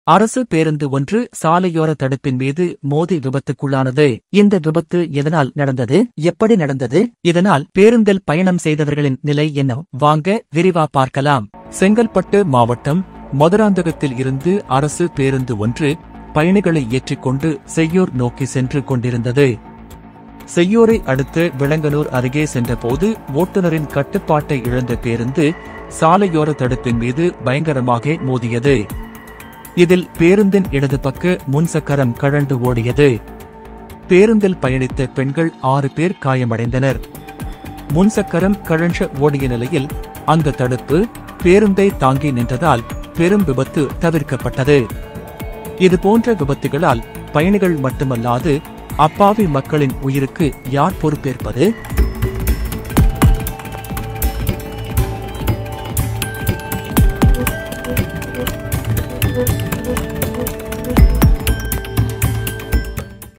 அரசு பேருந்து ஒன்று சாலையோர தடுப்பின் மீது மோதி விபத்துக்குள்ளானது இந்த விபத்து எதனால் நடந்தது எப்படி நடந்தது இதனால் பேருந்தில் பயணம் செய்தவர்களின் நிலை என்ன வாங்க விரிவா பார்க்கலாம் செங்கல்பட்டு மாவட்டம் மதுராந்தகத்தில் இருந்து அரசு பேருந்து ஒன்று பயணிகளை ஏற்றிக்கொண்டு செய்யூர் நோக்கி சென்று கொண்டிருந்தது செய்யூரை அடுத்து விளங்கனூர் அருகே சென்றபோது ஓட்டுநரின் கட்டுப்பாட்டை இழந்த பேருந்து சாலையோர தடுப்பின் மீது பயங்கரமாக மோதியது இதில் பேருந்தின் இடது பக்க முன்சக்கரம் கழண்டு ஓடியது பேருந்தில் பயணித்த பெண்கள் ஆறு பேர் காயமடைந்தனர் முன்சக்கரம் கழன்ற ஓடிய நிலையில் அந்த தடுப்பு பேருந்தை தாங்கி நின்றதால் பெரும் விபத்து தவிர்க்கப்பட்டது இதுபோன்ற விபத்துகளால் பயணிகள் மட்டுமல்லாது அப்பாவி மக்களின் உயிருக்கு யார் பொறுப்பேற்பது